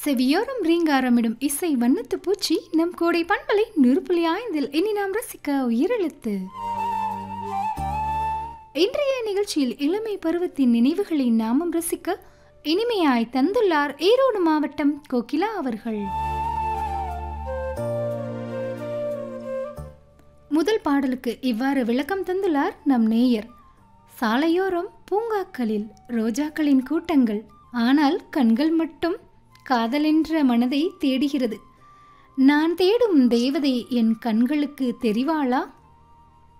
செவியோரம் ரீங்காரமிடும் இசை வண்ணத்து பூச்சி நம் கோடை பண்பலை நுறுப்புலி ஆய்ந்தில் இனி நாம் ரசிக்க உயிரெழுத்து இன்றைய நிகழ்ச்சியில் இளமை பருவத்தின் நினைவுகளை நாமும் ரசிக்க இனிமையாய் தந்துள்ளார் ஈரோடு மாவட்டம் கோகிலா அவர்கள் முதல் பாடலுக்கு இவ்வாறு விளக்கம் தந்துள்ளார் நம் நேயர் சாலையோரம் பூங்காக்களில் ரோஜாக்களின் கூட்டங்கள் ஆனால் கண்கள் மட்டும் காதலென்ற மனதை தேடுகிறது நான் தேடும் தேவதை என் கண்களுக்கு தெரிவாளா